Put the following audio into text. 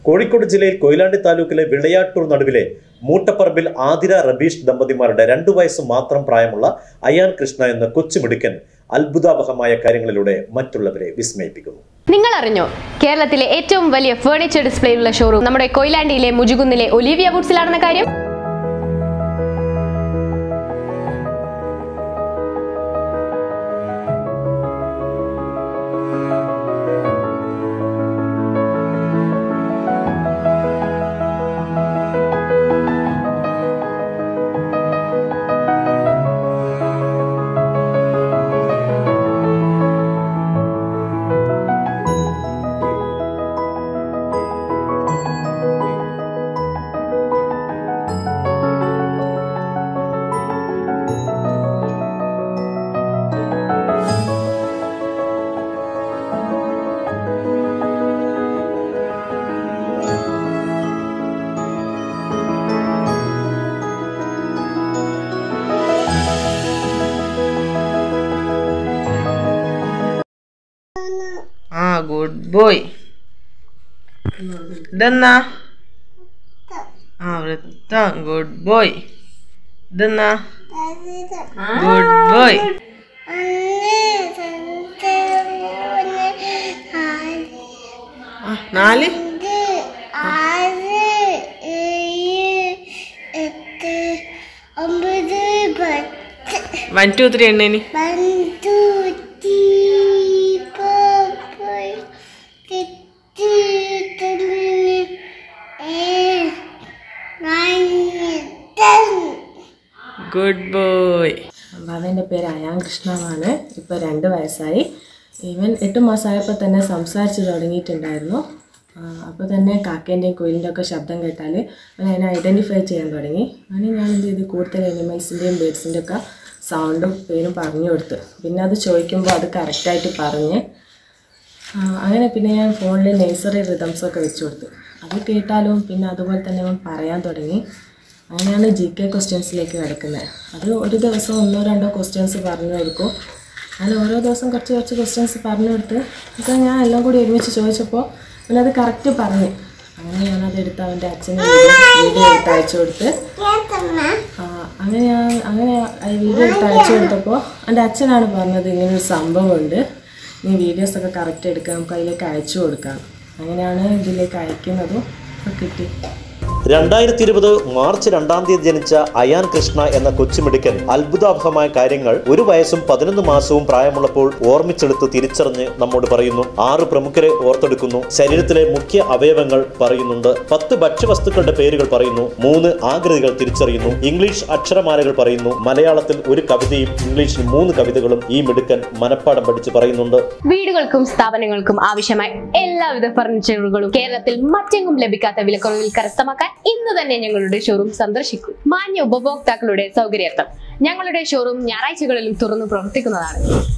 കോഴിക്കോട് ജില്ലയിൽ കൊയിലാണ്ടി താലൂക്കിലെ വിളയാട്ടൂർ നടുവിലെ മൂട്ടപ്പറമ്പിൽ ആതിര റബീഷ് ദമ്പതിമാരുടെ രണ്ടു വയസ്സ് മാത്രം പ്രായമുള്ള അയാൻ കൃഷ്ണ എന്ന കൊച്ചുമിടുക്കൻ അത്ഭുതാവഹമായ കാര്യങ്ങളിലൂടെ മറ്റുള്ളവരെ വിസ്മയിപ്പിക്കുന്നു നിങ്ങൾ അറിഞ്ഞോ കേരളത്തിലെ ഏറ്റവും വലിയ ഫേർണിച്ചർ ഡിസ്പ്ലേയുള്ള ഷോറൂം നമ്മുടെ കൊയിലാണ്ടിയിലെ മുജുകുന്നിലെ ഒലിവിയ വുഡ്സിലാണെന്ന കാര്യം ആ ഗുഡ് ബോയ് ഇതെന്നാ ആ വൃത്തം ഗുഡ് ബോയ് ഇതെന്നാ ഗുഡ് ബോയ് ആ, നാല് ഒമ്പത് പത്ത് വൺ ടു ത്രീ എണ്ണേനി പന്തു പോയി തെറ്റി തമ്മിൽ ഗുഡ് ബോയ് ബാബേൻ്റെ പേര് അയാൻ കൃഷ്ണനാണ് ഇപ്പോൾ രണ്ട് വയസ്സായി ഈവൻ എട്ട് മാസമായപ്പോൾ തന്നെ സംസാരിച്ച് തുടങ്ങിയിട്ടുണ്ടായിരുന്നു അപ്പോൾ തന്നെ കാക്കേൻ്റെയും കുയിലിൻ്റെ ഒക്കെ ശബ്ദം കേട്ടാൽ അവൻ അതിനെ ഐഡൻറ്റിഫൈ ചെയ്യാൻ തുടങ്ങി അങ്ങനെ ഞാൻ എന്ത് ചെയ്തു കൂടുതൽ എനിമൽസിൻ്റെയും ബേഡ്സിൻ്റെ ഒക്കെ സൗണ്ടും പേരും പറഞ്ഞു കൊടുത്തു പിന്നെ അത് ചോദിക്കുമ്പോൾ അത് കറക്റ്റായിട്ട് പറഞ്ഞ് ആ, അങ്ങനെ പിന്നെ ഞാൻ ഫോണിൽ നേഴ്സറി റിതംസ് ഒക്കെ വെച്ച് കൊടുത്തു അത് കേട്ടാലും പിന്നെ അതുപോലെ തന്നെ അവൻ പറയാൻ തുടങ്ങി അങ്ങനെയാണ് ജി കെ ക്വസ്റ്റ്യൻസിലേക്ക് കിടക്കുന്നത് അത് ഒരു ദിവസം ഒന്നോ രണ്ടോ ക്വസ്റ്റ്യൻസ് പറഞ്ഞു കൊടുക്കും അങ്ങനെ ഓരോ ദിവസം കുറച്ച് കുറച്ച് ക്വസ്റ്റ്യൻസ് പറഞ്ഞു കൊടുത്ത് അപ്പോൾ ഞാൻ എല്ലാം കൂടി ഒരുമിച്ച് ചോദിച്ചപ്പോൾ അവനത് കറക്റ്റ് പറഞ്ഞു അങ്ങനെ ഞാനത് എടുത്ത് അവൻ്റെ അച്ഛന് വീഡിയോ എടുത്ത് അയച്ചു കൊടുത്ത് ആ, അങ്ങനെ ഞാൻ അങ്ങനെ ആ വീഡിയോ എടുത്ത് അയച്ചു കൊടുത്തപ്പോൾ എൻ്റെ അച്ഛനാണ് പറഞ്ഞത് ഇങ്ങനൊരു സംഭവമുണ്ട് നീ വീഡിയോസൊക്കെ കറക്റ്റ് എടുക്കാം നമുക്ക് അതിലേക്ക് അയച്ചു കൊടുക്കാം അങ്ങനെയാണ് ഇതിലേക്ക് അയക്കുന്നതും ഒക്കെ കിട്ടി രണ്ടായിരത്തി ഇരുപത് മാർച്ച് രണ്ടാം തീയതി ജനിച്ച അയാൻ കൃഷ്ണ എന്ന കൊച്ചുമിടുക്കൻ അത്ഭുതാവഹമായ കാര്യങ്ങൾ ഒരു വയസ്സും പതിനൊന്ന് മാസവും പ്രായമുള്ളപ്പോൾ ഓർമ്മിച്ചെടുത്ത് തിരിച്ചറിഞ്ഞ് നമ്മോട് പറയുന്നു ആറ് പ്രമുഖരെ ഓർത്തെടുക്കുന്നു ശരീരത്തിലെ മുഖ്യ അവയവങ്ങൾ പറയുന്നുണ്ട് പത്ത് ഭക്ഷ്യവസ്തുക്കളുടെ പേരുകൾ പറയുന്നു മൂന്ന് ആകൃതികൾ തിരിച്ചറിയുന്നു ഇംഗ്ലീഷ് അക്ഷരമാലകൾ പറയുന്നു മലയാളത്തിൽ ഒരു കവിതയും ഇംഗ്ലീഷിൽ മൂന്ന് കവിതകളും ഈ മിടുക്കൻ മനപ്പാടം പഠിച്ച് പറയുന്നുണ്ട് വീടുകൾക്കും സ്ഥാപനങ്ങൾക്കും ആവശ്യമായ എല്ലാവിധ ഫർണിച്ചറുകളും കേരളത്തിൽ മറ്റെങ്ങും ലഭിക്കാത്ത വിലക്കുറവിൽ കരസ്ഥമാക്കാൻ ഇന്ന് തന്നെ ഞങ്ങളുടെ ഷോറൂം സന്ദർശിക്കൂ മാന്യ ഉപഭോക്താക്കളുടെ സൗകര്യാർത്ഥം ഞങ്ങളുടെ ഷോറൂം ഞായറാഴ്ചകളിലും തുറന്നു പ്രവർത്തിക്കുന്നതാണ്